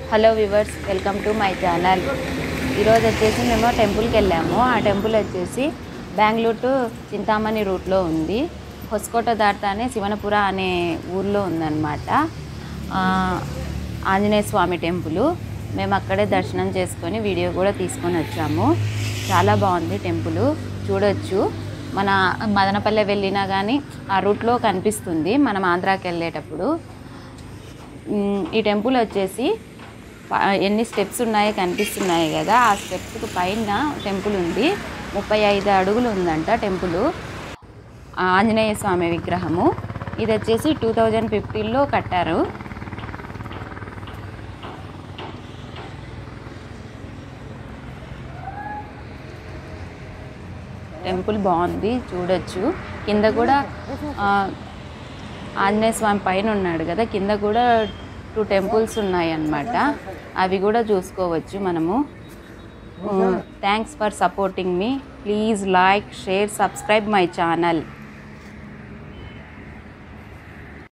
hello viewers welcome to my channel ఈరోజు వచ్చేసి మేము టెంపుల్కి వెళ్ళాము ఆ టెంపుల్ వచ్చేసి బెంగళూరు టు చింతామణి రూట్లో ఉంది హొస్కోట దాటానే శివనపుర అనే ఊర్లో ఉందన్నమాట ఆ, ఆంజనేయ స్వామి టెంపుల్ మేము అక్కడే దర్శనం చేసుకొని వీడియో కూడా తీసుకొని వచ్చాము చాలా బాగుంది టెంపుల్ చూడొచ్చు మన మదనపల్లె వెళ్ళినా కానీ ఆ రూట్లో కనిపిస్తుంది మనం ఆంధ్రాకి వెళ్ళేటప్పుడు మ్, ఈ టెంపుల్ వచ్చేసి ప- ఎన్ని స్టెప్స్ ఉన్నాయో కనిపిస్తున్నాయి కదా ఆ స్టెప్స్కి పైన టెంపుల్ ఉంది ముప్పై ఐదు అడుగులు ఉందంట టెంపుల్ ఆంజనేయ స్వామి విగ్రహము ఇది వచ్చేసి టూ థౌజండ్ ఫిఫ్టీన్లో కట్టారు టెంపుల్ బాగుంది చూడొచ్చు కింద కూడా ఆ, ఆంజనేయ స్వామి పైన ఉన్నాడు కదా కింద కూడా టూ టెంపుల్స్ ఉన్నాయి అన్నమాట అవి కూడా చూసుకోవచ్చు మనము థ్యాంక్స్ ఫర్ సపోర్టింగ్ మీ please like share subscribe my channel